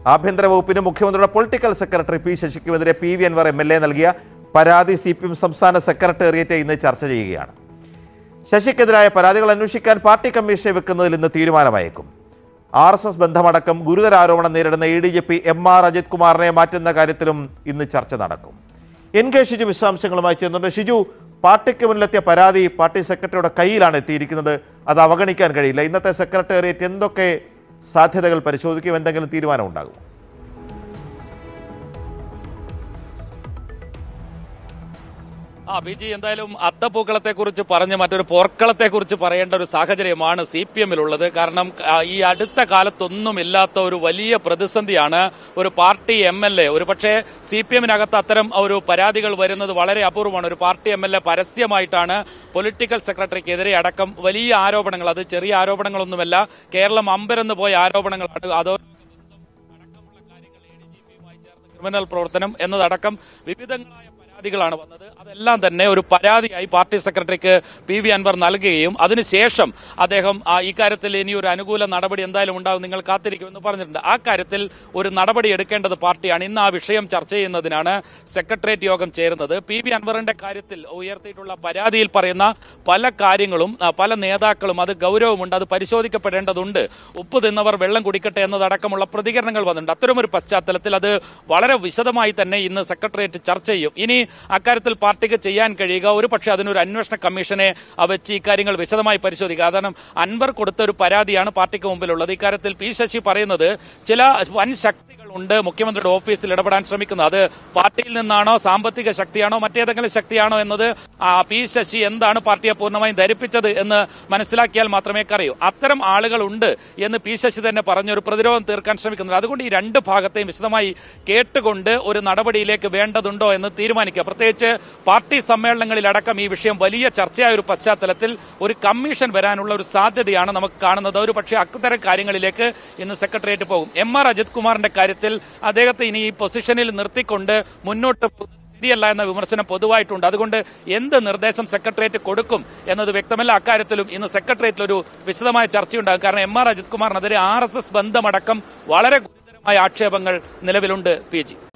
ആഭ്യന്തര വകുപ്പിന് മുഖ്യമന്ത്രിയുടെ പൊളിറ്റിക്കൽ സെക്രട്ടറി പി ശശിക്കുമെതിരെ P V Anvar M L A നൽകിയ പരാതി സി പി എം സംസ്ഥാന സെക്രട്ടേറിയറ്റ് ഇന്ന് ചർച്ച ചെയ്യുകയാണ് ശശിക്കെതിരായ പരാതികൾ അന്വേഷിക്കാൻ പാർട്ടി കമ്മീഷനെ വെക്കുന്നതിൽ ഇന്ന് തീരുമാനമായേക്കും ആർ എസ് എസ് ബന്ധമടക്കം ഗുരുതര ആരോപണം നേരിടുന്ന A D G P M R Ajith കുമാറിനെ മാറ്റുന്ന കാര്യത്തിലും ഇന്ന് ചർച്ച നടക്കും എൻ കെ ഷിജു വിശദാംശങ്ങളുമായി ചേർന്നുണ്ട് ഷിജു പാർട്ടിക്ക് മുന്നിലെത്തിയ പരാതി പാർട്ടി സെക്രട്ടറിയുടെ കയ്യിലാണ് എത്തിയിരിക്കുന്നത് അത് അവഗണിക്കാൻ കഴിയില്ല ഇന്നത്തെ സെക്രട്ടേറിയറ്റ് എന്തൊക്കെ സാധ്യതകൾ പരിശോധിക്കും എന്തെങ്കിലും തീരുമാനം ഉണ്ടാകും ആ ബി ജി എന്തായാലും അത്തപ്പൂക്കളത്തെ കുറിച്ച് പറഞ്ഞ് മറ്റൊരു പോർക്കളത്തെ കുറിച്ച് പറയേണ്ട ഒരു സാഹചര്യമാണ് സി പി എമ്മിലുള്ളത് കാരണം ആ, ഈ അടുത്ത കാലത്തൊന്നും ഇല്ലാത്ത ഒരു വലിയ പ്രതിസന്ധിയാണ് ഒരു പാർട്ടി എം എൽ എ ഒരു പക്ഷേ സി പി എമ്മിനകത്ത് അത്തരം ഒരു പരാതികൾ വരുന്നത് വളരെ അപൂർവമാണ് ഒരു പാർട്ടി എം എൽ എ പരസ്യമായിട്ടാണ് പൊളിറ്റിക്കൽ സെക്രട്ടറിക്കെതിരെ അടക്കം വലിയ ആരോപണങ്ങൾ അത് ചെറിയ ആരോപണങ്ങളൊന്നുമല്ല കേരളം അമ്പരന്ന് പോയ ആരോപണങ്ങളാണ് അതോ ക്രിമിനൽ പ്രവർത്തനം എന്നതടക്കം വിവിധങ്ങളായ പരാതികളാണ് വന്നത് അതെല്ലാം തന്നെ ഒരു പരാതിയായി പാർട്ടി സെക്രട്ടറിക്ക് പി വി അൻവർ നൽകുകയും അതിനുശേഷം അദ്ദേഹം ആ ഇക്കാര്യത്തിൽ ഇനി ഒരു അനുകൂല നടപടി എന്തായാലും ഉണ്ടാകും നിങ്ങൾ കാത്തിരിക്കുമെന്ന് പറഞ്ഞിട്ടുണ്ട് ആ കാര്യത്തിൽ ഒരു നടപടി എടുക്കേണ്ടത് പാർട്ടിയാണ് ഇന്ന് ആ വിഷയം ചർച്ച ചെയ്യുന്നതിനാണ് സെക്രട്ടേറിയറ്റ് യോഗം ചേരുന്നത് പി വി അൻവറിന്റെ കാര്യത്തിൽ ഉയർത്തിയിട്ടുള്ള പരാതിയിൽ പറയുന്ന പല കാര്യങ്ങളും ആ, പല നേതാക്കളും അത് ഗൗരവമുണ്ട് അത് പരിശോധിക്കപ്പെടേണ്ടതുണ്ട് ഉപ്പ് തിന്നവർ വെള്ളം കുടിക്കട്ടെ എന്നതടക്കമുള്ള പ്രതികരണങ്ങൾ വന്നിട്ടുണ്ട് അത്തരമൊരു പശ്ചാത്തലത്തിൽ അത് വളരെ വിശദമായി തന്നെ ഇന്ന് സെക്രട്ടേറിയറ്റ് ചർച്ച ചെയ്യും ഇനി അക്കാര്യത്തിൽ പാർട്ടിക്ക് ചെയ്യാൻ കഴിയുക ഒരു പക്ഷേ അതിനൊരു അന്വേഷണ കമ്മീഷനെ ആ, വെച്ച് ഇക്കാര്യങ്ങൾ വിശദമായി പരിശോധിക്കുക കാരണം അൻവർ കൊടുത്ത ഒരു പരാതിയാണ് പാർട്ടിക്ക് മുമ്പിലുള്ളത് ഇക്കാര്യത്തിൽ പി ശശി പറയുന്നത് ചില വൻ ശക്തികൾ ഉണ്ട് മുഖ്യമന്ത്രിയുടെ ഓഫീസിൽ ഇടപെടാൻ ശ്രമിക്കുന്നത് അത് പാർട്ടിയിൽ നിന്നാണോ സാമ്പത്തിക ശക്തിയാണോ മറ്റേതെങ്കിലും ശക്തിയാണോ എന്നത് ആ, പി ശശി എന്താണ് പാർട്ടിയെ പൂർണ്ണമായും ധരിപ്പിച്ചത് എന്ന് മനസ്സിലാക്കിയാൽ മാത്രമേ അറിയൂ അത്തരം ആളുകൾ ഉണ്ട് എന്ന് പി ശശി തന്നെ പറഞ്ഞൊരു പ്രതിരോധം തീർക്കാൻ ശ്രമിക്കുന്നത് അതുകൊണ്ട് ഈ രണ്ട് ഭാഗത്തെയും വിശദമായി കേട്ടുകൊണ്ട് ഒരു നടപടിയിലേക്ക് വേണ്ടതുണ്ടോ എന്ന് തീരുമാനിക്കുക പ്രത്യേകിച്ച് പാർട്ടി സമ്മേളനങ്ങളിലടക്കം ഈ വിഷയം വലിയ ചർച്ചയായ ഒരു പശ്ചാത്തലത്തിൽ ഒരു കമ്മീഷൻ വരാനുള്ള ഒരു സാധ്യതയാണ് നമുക്ക് കാണുന്നത് ഒരു പക്ഷേ അത്തരം കാര്യങ്ങളിലേക്ക് ഇന്ന് സെക്രട്ടേറിയറ്റ് പോകും എം ആർ അജിത് കുമാറിന്റെ കാര്യത്തിൽ അദ്ദേഹത്തെ ഇനി ഈ പൊസിഷനിൽ നിർത്തിക്കൊണ്ട് മുന്നോട്ട് പോ- ശരിയല്ല എന്ന വിമർശനം പൊതുവായിട്ടുണ്ട് അതുകൊണ്ട് എന്ത് നിർദ്ദേശം സെക്രട്ടേറിയറ്റ് കൊടുക്കും എന്നത് വ്യക്തമല്ല അക്കാര്യത്തിലും ഇന്ന് സെക്രട്ടേറിയറ്റിൽ ഒരു വിശദമായ ചർച്ചയുണ്ടാകും കാരണം എം ആർ അജിത് കുമാറിനെതിരെ ആർ എസ് എസ് ബന്ധമടക്കം വളരെ ഗുരുതരമായ ആക്ഷേപങ്ങൾ നിലവിലുണ്ട് പി ജി